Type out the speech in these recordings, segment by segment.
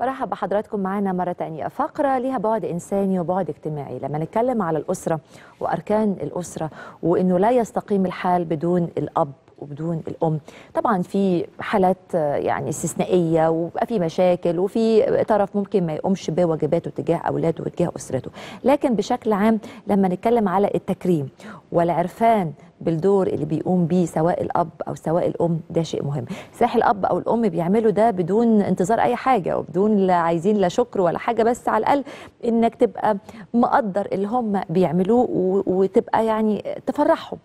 برحب بحضراتكم معانا مرة تانية فقرة ليها بعد إنساني وبعد اجتماعي لما نتكلم على الأسرة وأركان الأسرة وإنه لا يستقيم الحال بدون الأب وبدون الام طبعا في حالات آه، يعني استثنائيه وبقى في مشاكل وفي طرف ممكن ما يقومش بواجباته تجاه اولاده وتجاه اسرته لكن بشكل عام لما نتكلم على التكريم والعرفان بالدور اللي بيقوم بيه سواء الاب او سواء الام ده شيء مهم صحيح الاب او الام بيعملوا ده بدون انتظار اي حاجه وبدون لا عايزين لا شكر ولا حاجه بس على الاقل انك تبقى مقدر اللي هم بيعملوه و- وتبقى يعني تفرحهم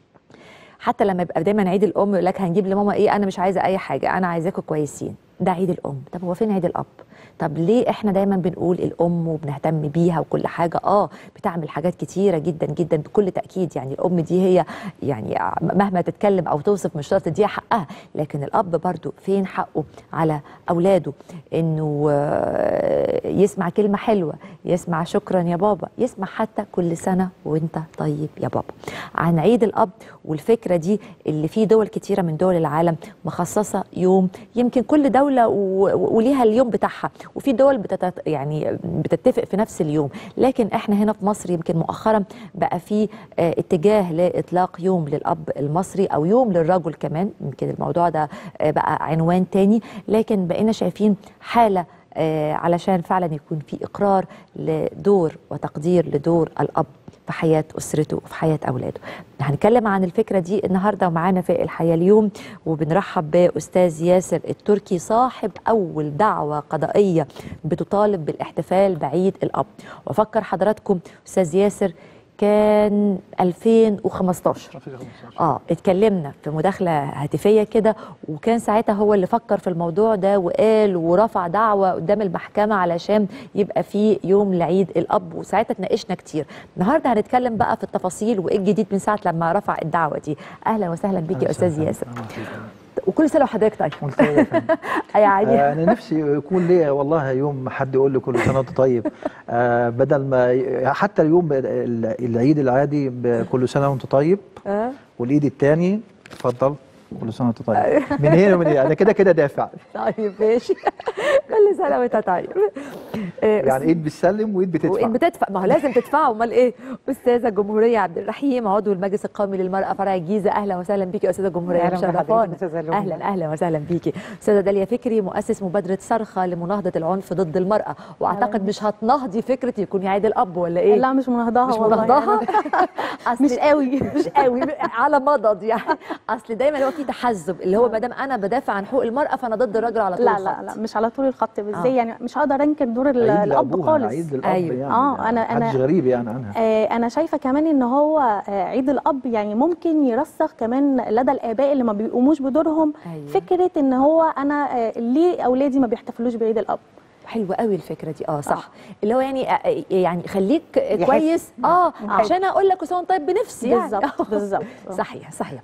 حتى لما يبقى دايما عيد الام يقول لك هنجيب لماما ايه انا مش عايزه اي حاجه انا عايزاكم كويسين ده عيد الام طب هو فين عيد الاب طب ليه احنا دايما بنقول الام وبنهتم بيها وكل حاجه اه بتعمل حاجات كتيره جدا جدا بكل تاكيد يعني الام دي هي يعني مهما تتكلم او توصف مش شرط تديها حقها لكن الاب برضو فين حقه على اولاده انه آه، يسمع كلمه حلوه يسمع شكرا يا بابا يسمع حتى كل سنه وانت طيب يا بابا عن عيد الاب والفكره دي اللي في دول كتيره من دول العالم مخصصه يوم يمكن كل دوله و- و- وليها اليوم بتاعها وفي دول بتت يعني بتتفق في نفس اليوم لكن احنا هنا في مصر يمكن مؤخرا بقى في آه، اتجاه لاطلاق يوم للاب المصري او يوم للرجل كمان يمكن الموضوع ده آه، بقى عنوان تاني لكن بقينا شايفين حاله آه، علشان فعلا يكون في اقرار لدور وتقدير لدور الاب في حياه اسرته وفي حياه اولاده. هنتكلم عن الفكره دي النهارده ومعانا في الحياه اليوم وبنرحب باستاذ ياسر التركي صاحب اول دعوه قضائيه بتطالب بالاحتفال بعيد الاب. وافكر حضراتكم استاذ ياسر كان 2015 اه اتكلمنا في مداخله هاتفيه كده وكان ساعتها هو اللي فكر في الموضوع ده وقال ورفع دعوه قدام المحكمه علشان يبقى في يوم لعيد الاب وساعتها اتناقشنا كتير النهارده هنتكلم بقى في التفاصيل وايه الجديد من ساعه لما رفع الدعوه دي اهلا وسهلا بيك يا استاذ ياسر وكل سنه وحضرتك طيب يعني انا نفسي يكون ليا والله يوم حد يقول لي كل سنه وانت طيب آه، بدل ما ي- حتى اليوم ال- العيد العادي بكل سنه وانت طيب آه. والعيد الثاني اتفضل كل سنه وانت طيب من هنا ومن هنا انا كده كده دافع طيب ماشي كل سنه وانت طيب آه، يعني ايد بتسلم وايد بتدفع وإن بتدفع ما هو لازم تدفعوا امال ايه استاذه جمهوريه عبد الرحيم عضو المجلس القومي للمراه فرع الجيزه اهلا وسهلا بيكي يا استاذه جمهوريه أهلا بحضرتك مشرفانا أستاذة لبنى. اهلا اهلا وسهلا بيكي استاذه داليا فكري مؤسس مبادره صرخه لمناهضه العنف ضد المراه واعتقد مش هتنهضي فكره يكون عيد الاب ولا ايه لا مش منهضاها مش والله منهضاها أنا مش قوي مش قوي على مضض يعني اصل دايما هو في تحزب اللي هو ما دام انا بدافع عن حقوق المراه فانا ضد الراجل على طول لا الخط. لا لا مش على طول الخط بس آه. ازاي يعني مش هقدر انكر دور ال- عيد الاب لأبوها، خالص عيد للاب أيوة. يعني آه، أنا- أنا- محدش غريب يعني عنها آه انا شايفه كمان ان هو آه عيد الاب يعني ممكن يرسخ كمان لدى الاباء اللي ما بيقوموش بدورهم أيوة. فكره ان هو انا آه ليه اولادي ما بيحتفلوش بعيد الاب حلوه قوي الفكره دي اه صح اللي هو يعني آه، يعني خليك يحس. كويس اه عشان اقول لك وسام طيب بنفسي يعني بالظبط بالظبط آه. صحيح صحيح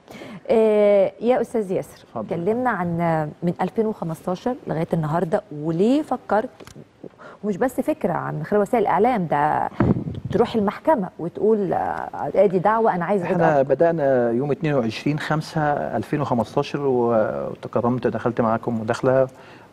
آه يا استاذ ياسر اتفضل. كلمنا عن آه، من 2015 لغايه النهارده وليه فكرت ومش بس فكره عن خلال وسائل الاعلام ده تروح المحكمه وتقول آه، ادي دعوه انا عايز احنا أدعو. بدأنا يوم 22 5 2015 وتكرمت دخلت معاكم مداخلة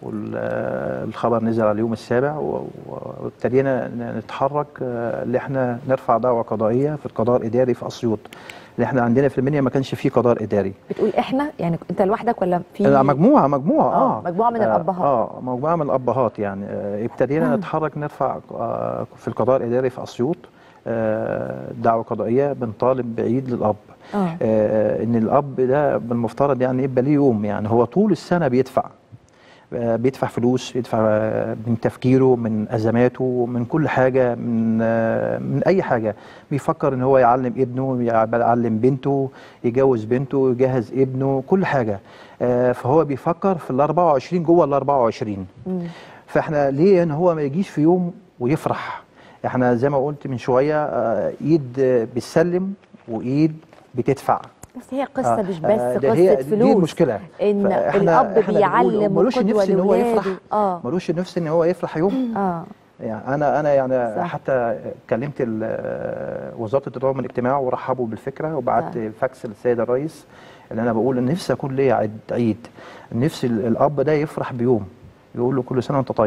والخبر نزل على اليوم السابع و- وابتدينا ن- نتحرك آه، اللي احنا نرفع دعوة قضائية في القضاء الإداري في أسيوط اللي احنا عندنا في المنيا ما كانش فيه قضاء إداري بتقول احنا يعني انت لوحدك ولا في لا، مجموعة مجموعة آه، اه مجموعة من آه، الأبهات. اه مجموعة من الأبهات يعني آه، ابتدينا نتحرك نرفع آه، في القضاء الإداري في أسيوط آه، دعوة قضائية بنطالب بعيد للأب آه. آه، ان الاب ده بالمفترض يعني يبقى ليه يوم يعني هو طول السنه بيدفع آه، بيدفع فلوس بيدفع آه، من تفكيره من ازماته من كل حاجه من آه، من اي حاجه بيفكر ان هو يعلم ابنه يعلم بنته يجوز بنته يجهز ابنه كل حاجه آه، فهو بيفكر في ال 24 جوه ال 24 فاحنا ليه ان هو ما يجيش في يوم ويفرح احنا زي ما قلت من شويه آه، ايد آه، بتسلم وايد بتدفع بس هي قصه آه، مش بس آه، ده قصه هي فلوس دي المشكله ان فإحنا- الاب إحنا بنقول بيعلم ملوش وقدوه نفس ان هو يفرح لاولاده اه ملوش نفس ان هو يفرح يوم اه يعني انا انا يعني صح. حتى كلمت ال- وزاره التضامن الاجتماعي ورحبوا بالفكره وبعت آه. فاكس للسيد الرئيس اللي انا بقول ان نفسي اكون ليا عيد عيد نفسي ال- الاب ده يفرح بيوم يقول له كل سنه وانت طيب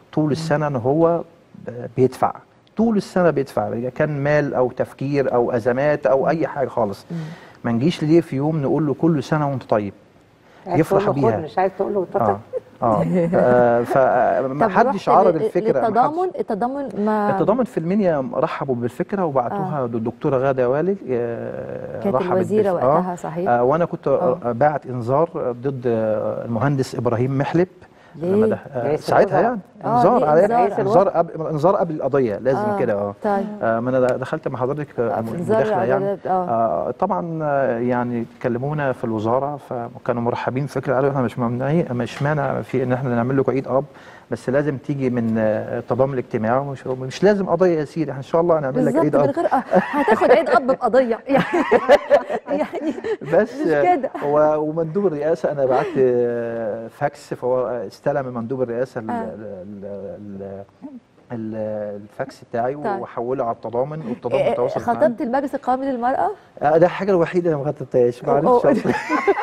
طول السنه ان هو بيدفع طول السنه بيدفع إذا كان مال او تفكير او ازمات او اي حاجه خالص ما نجيش ليه في يوم نقول له كل سنه وانت طيب عايز يفرح تقول له خد، بيها. مش عايز تقول له اه طب اه آه، فما طب حدش رحت عرض لل- الفكره ما حدش- للتضامن التضامن ما التضامن في المنيا رحبوا بالفكره وبعتوها للدكتوره غاده والي آه، كانت رحبت الوزيره بالف- وقتها صحيح آه وانا كنت آه. آه. باعت انذار ضد آه، المهندس ابراهيم محلب ليه؟ لما ده آه رئيس ساعتها الوزراء. يعني آه، انذار ليه عليه إنذار؟ انذار قبل انذار قبل القضيه لازم آه، كده اه طيب آه، ما انا دخلت مع حضرتك آه، في إنذار مداخله يعني عدالات، آه. آه طبعا آه، يعني كلمونا في الوزاره فكانوا مرحبين فكره قالوا احنا مش ممنوعين مش مانع في ان احنا نعمل لكم عيد اب بس لازم تيجي من آه، التضامن الاجتماعي ومش مش لازم قضيه يا سيدي احنا ان شاء الله هنعمل لك بالظبط عيد من اب غير آه، هتاخد عيد اب بقضيه يعني يعني بس مش كده. هو ومندوب الرئاسه انا بعت آه، فاكس فهو استلم من مندوب الرئاسه ال- آه. ال- ال- ال- الفاكس بتاعي طيب. وحوله على التضامن والتضامن آه، تواصل معايا. خطبت المجلس القومي للمراه آه، ده الحاجه الوحيده اللي ما خطبتهاش ما أوه. عرفتش أصلاً.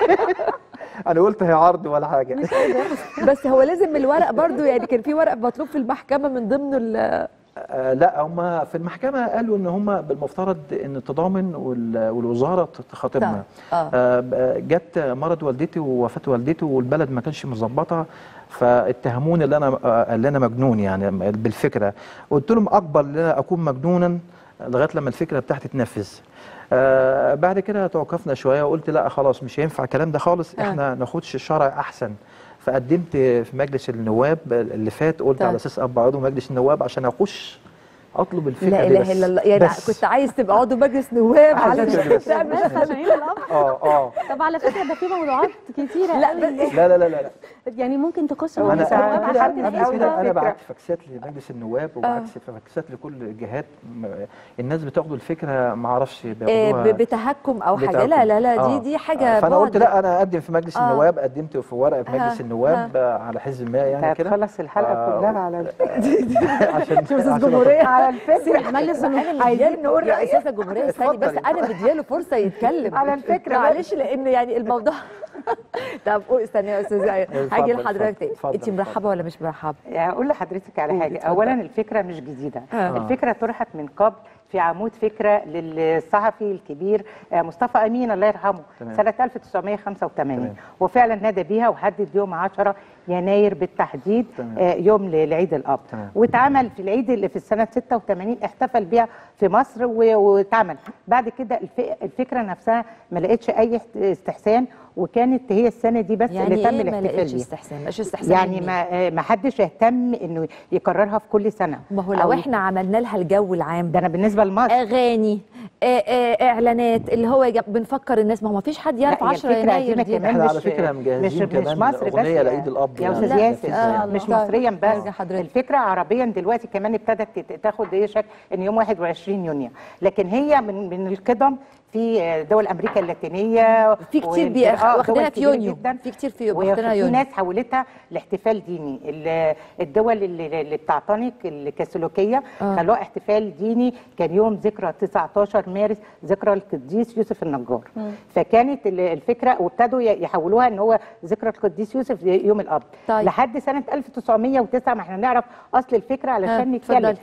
انا قلت هي عرض ولا حاجه بس هو لازم الورق برضو يعني كان في ورق مطلوب في المحكمه من ضمنه ال- آه، لا هم في المحكمه قالوا ان هم بالمفترض ان التضامن وال- والوزاره تخاطبنا آه. آه، ب- جت مرض والدتي ووفاه والدتي والبلد ما كانش مظبطه فاتهموني اللي انا آه، اللي انا مجنون يعني بالفكره قلت لهم اقبل ان انا اكون مجنونا لغايه لما الفكره بتاعتي تنفذ آه بعد كده توقفنا شويه وقلت لا خلاص مش هينفع الكلام ده خالص آه. احنا ناخدش الشرع احسن فقدمت في مجلس النواب اللي فات قلت طيب. على اساس ابقى عضو مجلس النواب عشان اخش اطلب الفكره لا دي اله بس. الا الله يعني بس. كنت عايز تبقى عضو مجلس نواب عشان علشان كده بس. تعمل بس عشان عيد الاب اه اه طب على فكره ده في موضوعات كتيره لا، قوي. لا لا لا لا, لا. يعني ممكن تخش هو انا مجلس ساعات النواب انا على كده حد قبل فيه كده انا فكرة. بعت فاكسات لمجلس النواب وبعت فاكسات لكل الجهات م- الناس بتاخدوا الفكره ما اعرفش آه، بياخدوها ب- بتهكم او حاجه بتهكم. لا لا لا دي آه. دي حاجه فانا قلت بعد. لا انا اقدم في مجلس آه. النواب قدمت في ورقه في ها، مجلس النواب آه، على حزب ما انت يعني كده هتخلص الحلقه آه. كلها على عشان استاذ عشان جمهوريه على الفكره مجلس انا عايزين مدياله نقول يا رأيك. استاذه جمهوريه استني بس اتفضلي. انا مدياله فرصه يتكلم على الفكرة معلش لان يعني الموضوع طب قول استني يا استاذ هاجي اتفضل، لحضرتك تاني اتفضل، انت مرحبه ولا مش مرحبه؟ يعني هقول لحضرتك على قولي، حاجه اتفضل. اولا الفكره مش جديده آه. الفكره طرحت من قبل في عمود فكره للصحفي الكبير آه، مصطفى امين الله يرحمه تمام. سنه 1985 تمام. وفعلا نادى بيها وحدد يوم 10 يناير بالتحديد تمام. آه، يوم ل- لعيد الاب تمام. واتعمل في العيد اللي في السنه 86 احتفل بيها في مصر و- واتعمل بعد كده الف- الفكره نفسها ما لقتش اي احت- استحسان وكانت هي السنه دي بس يعني اللي تم ايه ما الاحتفال لقيتش بيها استحسان مش استحسان يعني مني. ما ما حدش اهتم انه يكررها في كل سنه ما هو أو لو احنا عملنا لها الجو العام ده انا بالنسبه لمصر اغاني آه، آه، اعلانات اللي هو يجب- بنفكر الناس ما هو ما فيش حد يعرف لا، هي 10 الفكرة يناير قديمة دي كمان احنا مش- على فكره مجهزين مش مش كمان مصر بس اغنيه يا- لعيد الاب يا يعني استاذ نفذها. ياسر آه، مش طيب. مصريا أرجع بس حضرتك. الفكره عربيا دلوقتي كمان ابتدت تت- تاخد ايه شكل ان يوم 21 يونيو لكن هي من من القدم في دول امريكا اللاتينيه في كتير وال- بي- آه، دول واخدينها في كتير يونيو. جداً. في كتير في- واخدينها وفي يونيو. ناس حولتها لاحتفال ديني ال- الدول اللي, اللي بتعتنق الكاثوليكيه آه. خلوها احتفال ديني كان يوم ذكرى 19 مارس ذكرى القديس يوسف النجار فكانت ال- الفكره وابتدوا ي- يحولوها ان هو ذكرى القديس يوسف يوم الاب طيب. لحد سنه 1909 ما احنا نعرف اصل الفكره آه، علشان نتكلم اتفضلي.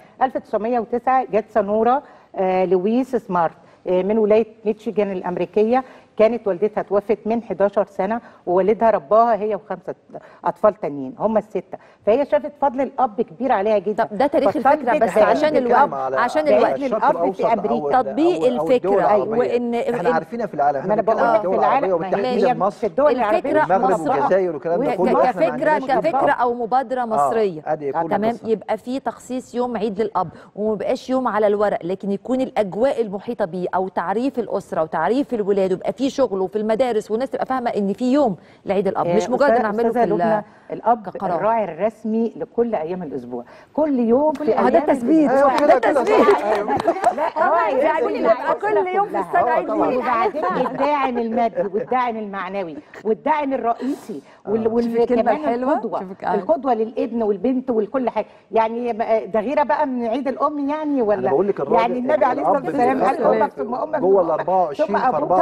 1909 جت سنوره آه لويس سمارت آه من ولايه ميتشيجان الامريكيه كانت والدتها توفت من 11 سنه ووالدها رباها هي وخمسه اطفال تانيين هم السته فهي شافت فضل الاب كبير عليها جدا طب ده تاريخ فطلبت الفكره بس بعيد عشان الأب الوقت عشان بعيد الوقت الأب في الأوسط أو أمريكا. ال- تطبيق أو- أو الدول الفكرة، العربية. وإن- احنا إن- عارفينها في العالم ما انا بقول لك في الدول العالم العربية ما هي وبالتحديد مصر في الدول الفكرة العربيه والمغرب مصر- والجزائر والكلام ده وهي- كله ك- احنا ما كفكره عندناش كفكره بالضبط. او مبادره مصريه ادي كل تمام القصة. يبقى في تخصيص يوم عيد للاب وما بقاش يوم على الورق لكن يكون الاجواء المحيطه بيه او تعريف الاسره وتعريف الولاد ويبقى في شغل وفي المدارس والناس تبقى فاهمه ان في يوم لعيد الاب مش آه، مجرد أستاذة- نعمله أستاذة في لبنى، ال- الاب كقرار. الراعي الرسمي لكل ايام الاسبوع كل يوم في آه، ده أيام تثبيت. الأسبوع. ايوه كده كده صح ايوه لا راعي يعني رسمي يبقى للأسرة كل يوم في كلها. السنة عيد طبعاً. ميلاد. وبعدين الداعم المادي والداعم المعنوي والداعم الرئيسي وال- وال- شوفي الكلمة كمان الحلوة؟ القدوه شوفك آه. القدوه للابن والبنت والكل حاجه يعني بقى- ده غيره بقى من عيد الام يعني ولا انا بقول لك الراجل يعني النبي عليه الصلاه الأب والسلام قال بيبقى امك ثم امك جوه ال ثم أمك، 24 ثم في أبوك. 24 طب في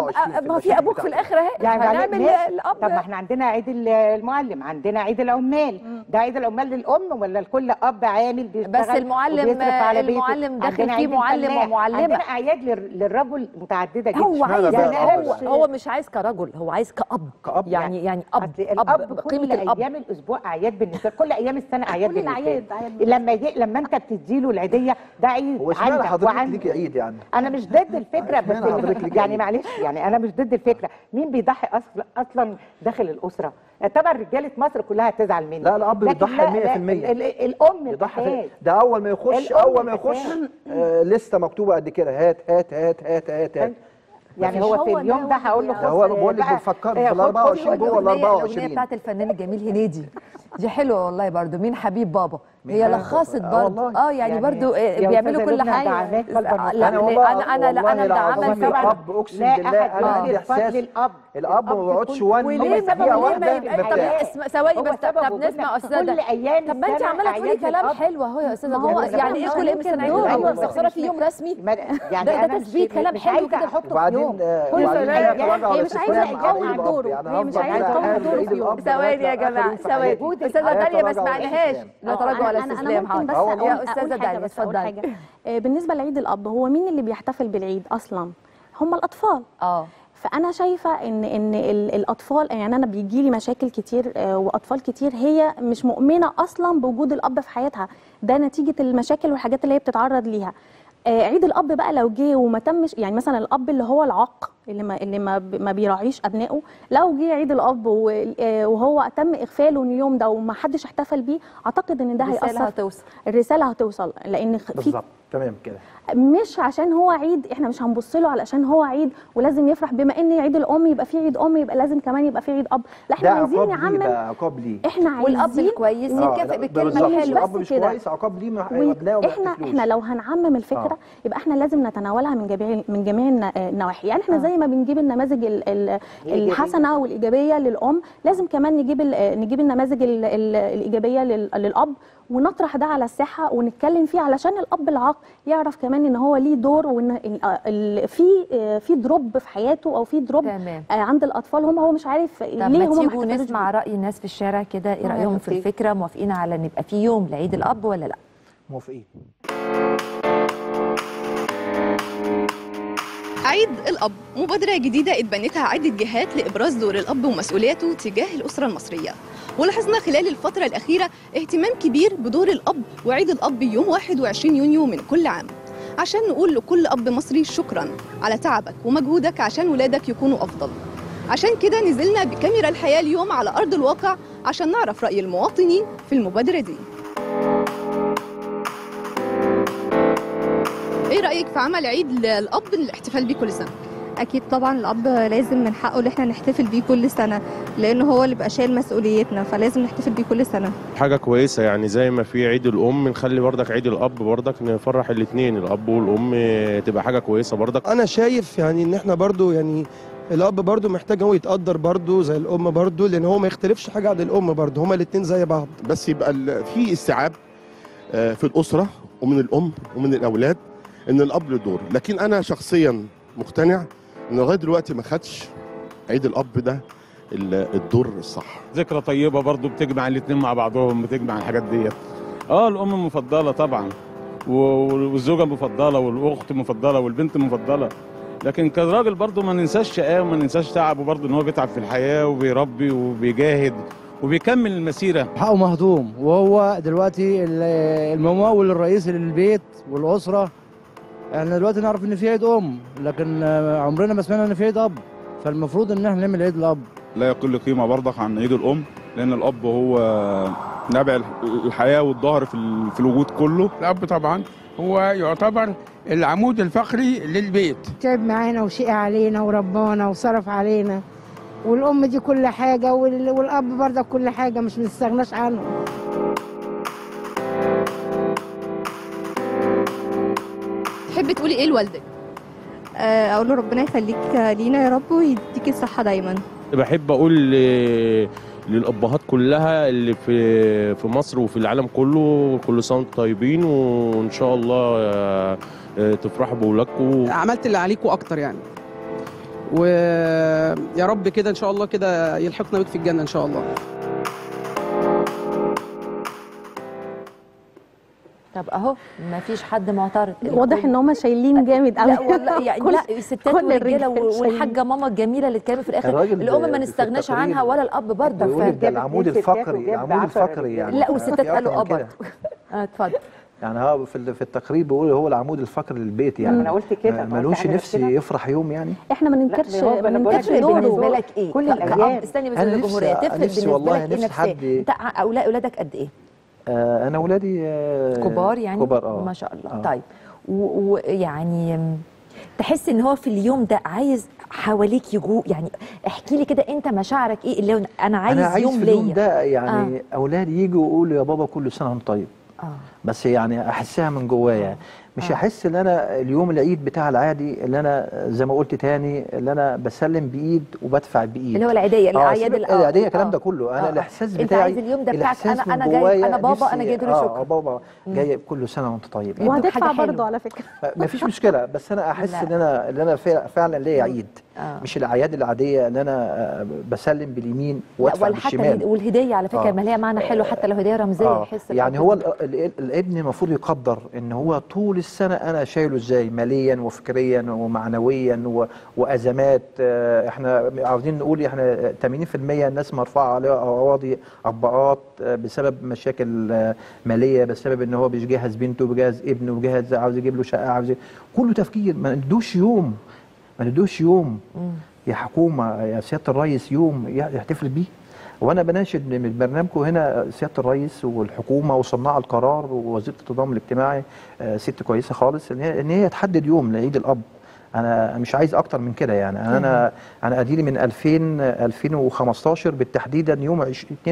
ما هو في ابوك في الاخر اهي يعني هنعمل ماشي. الاب طب ما احنا عندنا عيد ال- المعلم عندنا عيد العمال ده عيد العمال للام ولا لكل اب عامل بيشتغل بس المعلم وبيصرف على بيته؟ المعلم داخل عندنا فيه عيد معلم الفلاح. ومعلمه عندنا اعياد لل- للرجل متعدده جدا هو عايز اشمعنى بقى هو الأب؟ هو مش عايز كرجل هو عايز كأب كأب يعني يعني اب أصل الاب اب كل قيمه الاب ايام الاسبوع اعياد بالنسبه كل ايام السنه اعياد كل بالنسبه الأعياد له. أعياد لما يجي لما انت بتديله العيديه ده عيد هو اشمعنى عندك حضرتك وعندي. ليكي عيد يعني انا مش ضد الفكره بس اشمعنى حضرتك ليكي يعني عيد؟ معلش يعني انا مش ضد الفكره مين بيضحي اصلا اصلا داخل الاسره طبعا رجاله مصر كلها هتزعل مني لا، الأب لكن بيضحي لا، 100%. لا، ال- ال- الام يضحي الأساس. في- ده اول ما يخش الأم اول ما يخش الأساس. آه لسه مكتوبه قد كده هات هات هات هات هات هات يعني مفيش هو في هو اليوم ده ده هو هقول له ده ده هو خد بقول لك بقى، بنفكر آه، في ال خد- خد 24 جوه ال الأغنية- 24 الاغنيه بتاعت الفنان الجميل هنيدي دي حلوه والله برضو مين حبيب بابا هي حبيب لخصت بابا؟ آه برضو والله. اه يعني, يعني برضو آه، يا بيعملوا أستاذة كل لبنى حاجه دعماك قلباً لا وقالباً. لا انا والله انا انا لا والله انا العظيم مدعمه الفكره الاب اقسم لا بالله أحد انا يدي عندي الفضل احساس للأب. الاب ما الأب بيقعدش يكون- وان وليه هو طب سبب ليه وجودنا ما يبقى طب مرتاح. اسم- ثواني هو بس طب, سبب طب وجودنا نسمع في استاذه كل أيام طب ما انت السنة عماله تقولي أعياد كلام الأب. حلو اهو يا استاذه ما هو جميلة. يعني ايه مش كل يوم هننكر السنه عيد دول. الاب أيوة، بس بس خساره مش في يوم رسمي ما- يعني ده- ده أنا تثبيت مش- كلام مش حلو عايزة كده. أحطه في وبعدين يوم. آه، كل وبعدين الأيام- نتراجع هي مش عايزة الاستسلام على تقوم عيد على الأب. دوره. يعني هي مش هفضل عايزة كده تقوم على قاعد دوره عيد في يوم. الأب ثواني يا لغاية آخر جماعه يوم في ثواني حياتي. وجود استاذه الآيات داليا ما تراجع سمعناهاش والاستسلام. لا آه، تراجع أنا- ولا أنا- استسلام انا ممكن حاضر بس آه والله. اقول يا استاذه أقول حاجة داليا بس أقول اتفضلي حاجة. آه، بالنسبه لعيد الاب هو مين اللي بيحتفل بالعيد اصلا هم الاطفال اه فانا شايفه ان ان ال- الاطفال يعني انا بيجي لي مشاكل كتير آه، واطفال كتير هي مش مؤمنه اصلا بوجود الاب في حياتها ده نتيجه المشاكل والحاجات اللي هي بتتعرض ليها آه، عيد الاب بقى لو جه وما تمش يعني مثلا الاب اللي هو العاق اللي ما اللي ما, ب- ما بيراعيش ابنائه لو جه عيد الاب و- آه، وهو تم اغفاله اليوم ده وما حدش احتفل بيه اعتقد ان ده رساله هيأثر هتوصل الرساله هتوصل لان خ- في بالظبط تمام كده مش عشان هو عيد احنا مش هنبص له علشان هو عيد ولازم يفرح بما ان عيد الام يبقى فيه عيد ام يبقى لازم كمان يبقى فيه عيد اب لا احنا ده عايزين عقاب ليه نعمم بقى عقاب ليه احنا عايزين والاب الكويس آه، يتكافئ لا، بالكلمه بالظبط. الحلوه الاب بس مش كده. كويس عقاب ليه ما ابنائه ما احنا يحتفلوش. احنا لو هنعمم الفكره آه. يبقى احنا لازم نتناولها من جميع من جميع الن- النواحي يعني احنا زي ما بنجيب النماذج ال- ال- الإيجابية. الحسنه والايجابيه للام لازم كمان نجيب ال- نجيب النماذج ال- ال- الايجابيه لل- للاب ونطرح ده على الساحه ونتكلم فيه علشان الاب العاق يعرف كمان ان هو ليه دور وان ال- ال- في في دروب في حياته او في دروب تمام آه، عند الاطفال هم هو مش عارف طب ليه ما هم تيجوا احتفلوش نسمع راي الناس في الشارع كده ايه آه، رايهم في أوكي. الفكره موافقين على ان يبقى في يوم لعيد الاب ولا لا موافقين عيد الأب مبادرة جديدة اتبنتها عدة جهات لإبراز دور الأب ومسؤولياته تجاه الأسرة المصرية ولاحظنا خلال الفترة الأخيرة اهتمام كبير بدور الأب وعيد الأب يوم 21 يونيو من كل عام عشان نقول لكل أب مصري شكرا على تعبك ومجهودك عشان ولادك يكونوا أفضل عشان كده نزلنا بكاميرا الحياة اليوم على أرض الواقع عشان نعرف رأي المواطنين في المبادرة دي ايه رأيك في عمل عيد الأب الاحتفال بيه كل سنة؟ اكيد طبعا الاب لازم من حقه ان احنا نحتفل بيه كل سنه لانه هو اللي بقى شايل مسؤوليتنا فلازم نحتفل بيه كل سنه حاجة كويسة يعني زي ما في عيد الأم نخلي بردك عيد الأب بردك نفرح الاتنين الأب والأم تبقى حاجة كويسة بردك انا شايف يعني ان احنا برضو يعني الاب برضو محتاج هو يتقدر برضو زي الام برضو لان هو ما يختلفش حاجه عن الام برضو هما الاتنين زي بعض بس يبقى ال- في استيعاب آه، في الاسره ومن الام ومن الاولاد ان الاب له دور لكن انا شخصيا مقتنع ان لغايه دلوقتي ما خدش عيد الاب ده ال- الدور الصح ذكرى طيبه برضو بتجمع الاتنين مع بعضهم بتجمع الحاجات ديت اه الام مفضله طبعا و- والزوجه مفضله والاخت مفضله والبنت مفضله لكن كراجل برضو ما ننساش شقاه وما ننساش تعبه برضو ان هو بيتعب في الحياه وبيربي وبيجاهد وبيكمل المسيره حقه مهضوم وهو دلوقتي ال- الممول الرئيسي للبيت والاسره احنا دلوقتي نعرف ان في عيد ام لكن آه، عمرنا ما سمعنا ان في عيد اب فالمفروض ان احنا نعمل عيد الاب لا يقل قيمه برضك عن عيد الام لان الاب هو نبع الحياه والظهر في ال- في الوجود كله الأب طبعا هو يعتبر العمود الفقري للبيت تعب معانا وشقى علينا وربانا وصرف علينا والام دي كل حاجه وال- والاب برضه كل حاجه مش بنستغناش عنه تحبي تقولي ايه لوالدك؟ آه، اقول له ربنا يخليك لينا يا رب ويديك الصحه دايما بحب أقول ل- للأبهات كلها اللي في في مصر وفي العالم كله كل سنة وانتم طيبين وإن شاء الله آه، آه، تفرحوا بأولادكم عملت اللي عليكوا اكتر يعني ويا رب كده ان شاء الله كده يلحقنا بك في الجنه ان شاء الله طب اهو ما فيش حد معترض واضح ان هم شايلين جامد قوي لا والله يعني كل- لا الستات كل والرجاله الرجال شايلين. والحاجه ماما الجميله اللي اتكلموا في الاخر الراجل الام ب- ما في نستغناش التقرير عنها ولا الاب برضه بيقول ف- ده العمود الفقري العمود الفقري يعني لا والستات في قالوا اه أكتر من كده. برضه اه اتفضل يعني هو في ال- في التقرير بيقول هو العمود الفقري للبيت يعني ما أنا قلت كده، ما- ما ملوش قلت حاجة نفس كده. يفرح يوم يعني احنا ما لا، ننكرش ما هو ما أنا بقول ننكرش لك دوره بالنسبه لك ايه كل ك- كأب- الأيام. استني بس أنا الجمهوريه نفسي- تفرق نفسي بالنسبه والله لك ايه نفسي نفسيا حد- انت ع- أولا- اولادك قد ايه آه انا اولادي آه كبار يعني كبار اه ما شاء الله آه. طيب و- ويعني م، تحس ان هو في اليوم ده عايز حواليك يجو يعني احكي لي كده انت مشاعرك ايه اللي هو انا عايز, انا عايز يوم في اليوم ليا ده يعني آه. اولادي يجوا يقولوا يا بابا كل سنه وانت طيب اه بس يعني احسها من جوايا مش احس ان انا اليوم العيد بتاع العادي اللي انا زي ما قلت تاني اللي انا بسلم بايد وبدفع بايد اللي هو العيدية، آه، الاعياد سيبك- الأ- العيديه آه. الكلام ده كله انا آه. الاحساس أنت بتاعي عايز اليوم ده بتاعك الإحساس أنا- من أنا جاي- جوايا أنا بابا، أنا نفسي- جاي أديله اه شكر. آه، بابا جاي كل سنه وانت طيب يعني وهتدفع حاجة حلوة. برضه على فكره ما فيش مشكله بس انا احس لا. ان انا ان انا فع- فعلا ليا عيد آه. مش الاعياد العاديه اللي انا آه، بسلم باليمين لا وادفع ولا حتى بالشمال الهد- والهديه على فكره آه. ما ليها معنى حلو حتى لو هديه رمزيه آه، يحس يعني الأب هو بال- ال- ال- الابن المفروض يقدر ان هو طول السنه انا شايله ازاي ماليا وفكريا ومعنويا و- وازمات آه، احنا عاوزين نقول احنا 80% الناس مرفوعه عليها قواضي اباءات آه، بسبب مشاكل آه، ماليه بسبب ان هو بيجهز بنته بيجهز ابنه بيجهز عاوز يجيب له شقه عاوز ي- كله تفكير ما ندوش يوم ما ندوش يوم يا حكومه يا سياده الرئيس يوم يحتفل بيه وانا بناشد من برنامجكم هنا سياده الرئيس والحكومه وصناع القرار ووزيره التضامن الاجتماعي آه، ست كويسه خالص ان هي ان هي تحدد يوم لعيد الاب انا مش عايز اكتر من كده يعني انا انا اديلي من 2000 2015 بالتحديد يوم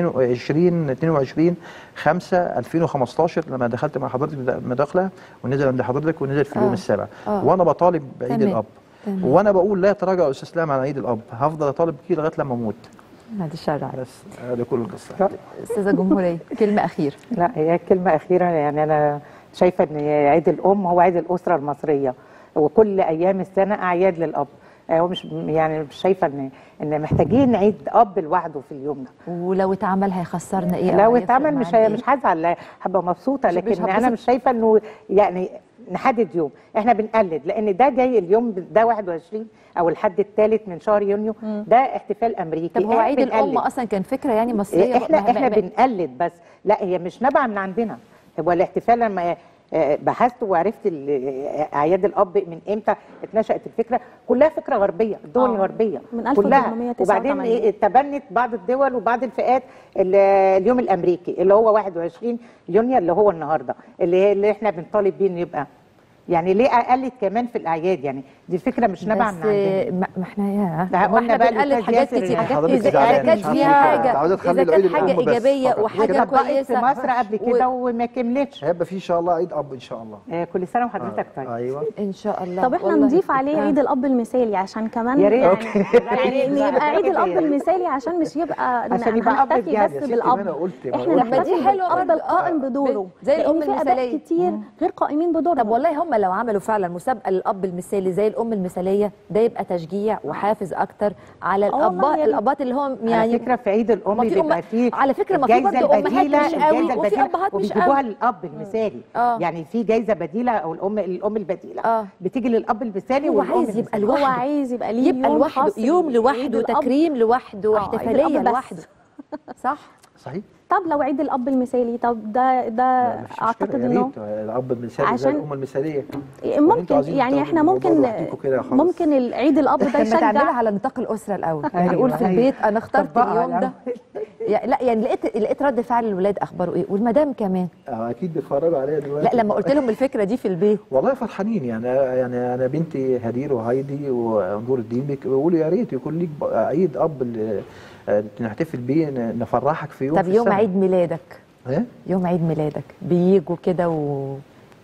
22 22 5 2015 لما دخلت مع حضرتك مداخله ونزل عند حضرتك ونزل في اليوم آه. السابع آه. وانا بطالب بعيد تمام. الاب تمام. وانا بقول لا تراجع يا استاذ اسلام عن عيد الاب هفضل اطالب فيه لغايه لما اموت بعد الشر عليك بس هذه كل القصه استاذه جمهوريه كلمه اخيره لا هي كلمة أخيرة يعني أنا شايفة إن عيد الأم هو عيد الأسرة المصرية وكل أيام السنة أعياد للأب آه، هو مش يعني مش شايفة إن إن محتاجين عيد أب لوحده في اليوم ده ولو اتعمل هيخسرنا ايه أو لو هيفرق اتعمل مش معانا هي إيه؟ مش هزعل لا، هبقى مبسوطة مش- مش لكن هتبسط. أنا مش شايفة إنه يعني نحدد يوم احنا بنقلد لان ده جاي اليوم ده 21 او الحد الثالث من شهر يونيو ده احتفال امريكي طب هو إحنا عيد الام بنقلد. اصلا كان فكره يعني مصريه احنا ما- ما- احنا ما- بنقلد بس لا هي مش نابعه من عندنا هو الاحتفال لما آه، بحثت وعرفت ال- آه، اعياد الاب من امتى اتنشات الفكره كلها فكره غربيه الدول آه، الغربيه من كلها 1889. وبعدين إيه، تبنت بعض الدول وبعض الفئات ال- اليوم الامريكي اللي هو 21 يونيو اللي هو النهارده اللي اللي احنا بنطالب بيه انه يبقى يعني ليه اقلد كمان في الاعياد يعني دي الفكره مش نابعه من بس عندنا ما ما احنا يا ده ما قلنا احنا بقى بنقلد الأستاذ حاجات ياسر كتير يعني. حضرتك اذا زعلانة، إذا كانت مش عارف فيها ليه. حاجه أنت عاوزة تخلي اذا كانت العيد حاجه الأم بس ايجابيه فقط. وحاجه اتطبقت في كويسه مصر قبل كده وما كملتش هيبقى في ان شاء الله عيد اب ان شاء الله آه، كل سنه وحضرتك طيب ايوه ان شاء الله طب احنا والله. نضيف عليه آه. عيد الاب المثالي عشان كمان يا ريت. يعني, يعني ان بقى. يبقى عيد كده الاب يا ريت. المثالي عشان مش يبقى عشان يبقى أب هنحتفي بجد. بس يا ستي بالاب ما انا قلت ما احنا قلت. طب ما دي نحتفي حلوة بالاب برضه. القائم آه. بدوره زي لأن الأم في اباء المثالية. كتير غير قائمين بدورهم طب والله هم لو عملوا فعلا مسابقه للاب المثالي زي الام المثاليه ده يبقى تشجيع وحافز اكتر على آه والله الاباء يا ريت. الابات اللي هم يعني يعني على فكره في عيد الام ما في بيبقى أم- فيه على فكرة ما في الجايزة برضه أمهات البديلة- مش قوي الجايزة وفي البديلة أبهات مش وبيجيبوها قوي. للاب المثالي آه. يعني في جايزه بديله او الام الام البديله آه. بتيجي للاب المثالي هو والام عايز يبقى المثالية. هو لوحده عايز يبقى ليه يبقى يوم لوحده خاص يوم بعيد لوحده الأب. تكريم لوحده آه، عيد واحتفاليه الأب بس. لوحده صح صحيح طب لو عيد الاب المثالي طب ده ده لا، مفيش اعتقد مشكلة، يا انه ريت الاب المثالي زي عشان- الام المثاليه ممكن عايزين يعني تاخدوا احنا الموضوع ممكن لوحدكم كده خلاص. ممكن العيد الاب ده لما تعملها يشجع على نطاق الاسره الاول أيوة، يعني نقول في أيوة. البيت انا اخترت طبقها اليوم ده يعني لا يعني لقيت لقيت رد فعل الولاد اخباره ايه والمدام كمان آه، اكيد بيتفرجوا عليا دلوقتي لا لما قلت لهم الفكره دي في البيت والله فرحانين يعني يعني انا بنتي هدير وهايدي ونور الدين بيك- بيقولوا يا ريت يكون ليك ب- عيد اب اللي آه، نحتفل بيه ن- نفرحك في يوم طب في يوم السنة. عيد ميلادك إيه؟ يوم عيد ميلادك بيجوا كده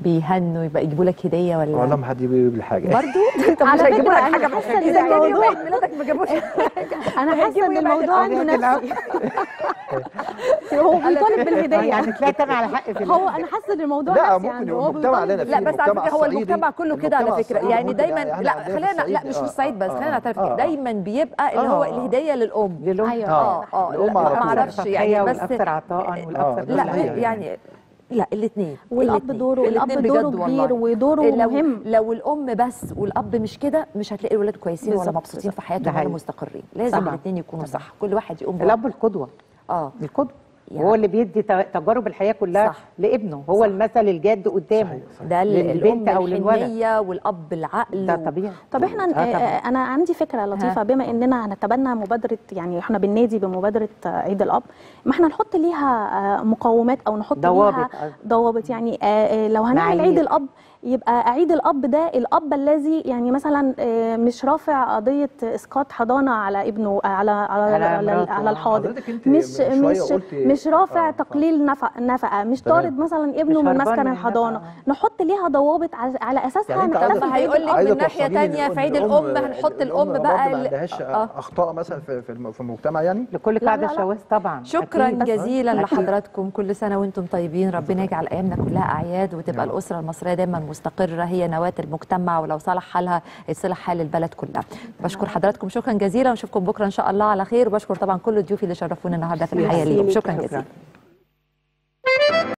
بيهنوا يبقى يجيبوا لك هديه ولا والله ما حد يجيب لي حاجه برضه طب مش على هيجيبوا لك فكرة حاجه أنا مش حاسة إن اذا كان يوم الموضوع- عيد ميلادك ما جابوش انا حاسه هيجيبوا ان يوم عيد الموضوع عنده الأولاد نفسي هو بيطالب بالهديه يعني طلعت انا على حق في هو انا حاسه ان الموضوع لا نفسي ممكن عنده يبقى هو المجتمع بيطالب لنا لا في بس على المجتمع فكره هو الصعيدي- المجتمع كله كده على المجتمع فكره الصعيدي يعني برضه دايما يعني لا عندنا في خلينا لا الصعيد، مش في آه، الصعيد بس آه، خلينا نعترف آه، كده آه. دايما بيبقى اللي هو آه. الهديه للام للأم. ايوه اه اه الأم لا، على ما طول. اعرفش يعني بس والاكثر عطاء والاكثر آه، لا كل حاجة. يعني لا الاثنين والاب دوره الاب دوره كبير ودوره لو مهم لو الام بس والاب مش كده مش هتلاقي الولاد كويسين ولا بالظبط، مبسوطين في ده حياتهم ولا حقيقي. مستقرين لازم طبعاً. الاثنين يكونوا صح كل واحد يقوم بواحد. الاب القدوه اه القدوه يعني. هو اللي بيدي ت- تجارب الحياه كلها صح. لابنه هو المثل الجاد قدامه ده ال- للبنت الام او للولد الحنيه والاب العقل ده و- طبيعي طب احنا آه طبعاً. آه انا عندي فكره لطيفه بما اننا هنتبنى مبادره يعني احنا بالنادي بمبادره آه، عيد الاب ما احنا نحط ليها آه، مقومات او نحط ضوابط. ليها ضوابط يعني آه، آه، لو هنعمل معايير. عيد الاب يبقى عيد الاب ده الاب الذي يعني مثلا آه، مش رافع قضيه اسقاط حضانه على ابنه آه، على على على على, مراته. على الحاضر حضرتك انت مش من شوية مش قلتي- مش رافع آه، تقليل نفقه نفقه مش تمام. طارد مثلا ابنه مش من هربان مسكن من الحضانه النفقة. نحط ليها ضوابط على, على اساسها يعني انت نحتفل عايزة- طب بعيد هيقول لك عايزة من ناحيه توصلي لي تانية إن في عيد الأم- الام هنحط الام برضه بقى ما ال- عندهاش آه. اخطاء مثلا في في الم- في المجتمع يعني لكل لا، قاعده لا، لا. شواذ طبعا شكرا أكيد. جزيلا أكيد. لحضراتكم كل سنه وانتم طيبين ربنا يجعل ايامنا كلها اعياد وتبقى الاسره المصريه دايما مستقره هي نواه المجتمع ولو صلح حالها يصلح حال البلد كلها بشكر حضراتكم شكرا جزيلا ونشوفكم بكره ان شاء الله على خير وبشكر طبعا كل ضيوفي اللي شرفونا النهارده في الحياه ميرسي اليوم ليك. شكرا شكراً. جزيلا